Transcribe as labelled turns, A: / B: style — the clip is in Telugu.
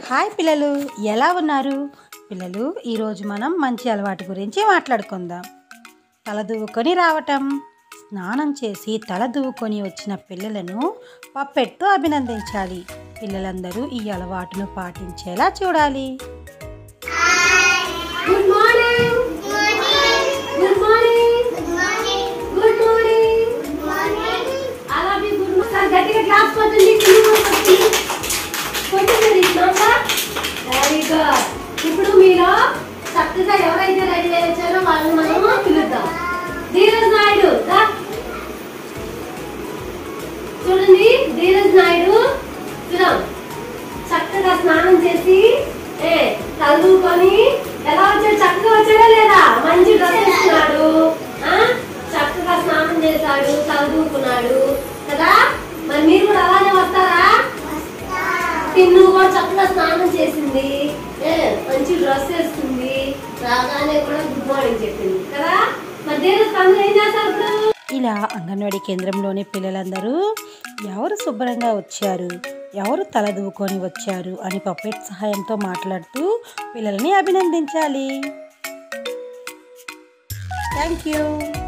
A: హాయ్ పిల్లలు ఎలా ఉన్నారు పిల్లలు ఈరోజు మనం మంచి అలవాటు గురించి మాట్లాడుకుందాం తల దువ్వుకొని రావటం స్నానం చేసి తల దువ్వుకొని వచ్చిన పిల్లలను పప్పెట్తో అభినందించాలి పిల్లలందరూ ఈ అలవాటును పాటించేలా చూడాలి
B: good morning good morning good morning అలా మీ గుడ్ మార్నింగ్ సార్ గట్టిగా క్లాస్ కొట్టండి కొట్టండి ఇచ్చినాక వెరీ గుడ్ ఇప్పుడు మీరు చక్కగా ఎవరైతే రెడీ అయ్యి వచ్చారో వాళ్ళని మనము పిలుద్దాం ధీరజ్ నాయుడు రా. చూడండి ధీరజ్ నాయుడు చూద్దాం చక్కగా స్నానం చేసి ఏ చదువుకొని ఎలా వచ్చాడు చక్కగా వచ్చాడా లేదా మంచి డ్రెస్ వేసుకున్నాడు ఆ? చక్కగా స్నానం చేశాడు చదువుకున్నాడు కదా మరి మీరు కూడా అలానే వస్తారా తిన్ను కూడా చక్కగా స్నానం చేసింది ఏ మంచి డ్రెస్ వేసుకుంది రాగానే కూడా గుడ్ మార్నింగ్ చెప్పింది కదా మరి దేని అందరూ ఏం చేస్తారు ఇప్పుడు
A: ఇలా అంగన్వాడీ కేంద్రంలోని పిల్లలందరూ ఎవరు శుభ్రంగా వచ్చారు ఎవరు తల దువ్వుకొని వచ్చారు అని పప్పెట్ సహాయంతో మాట్లాడుతూ పిల్లల్ని అభినందించాలి థ్యాంక్ యూ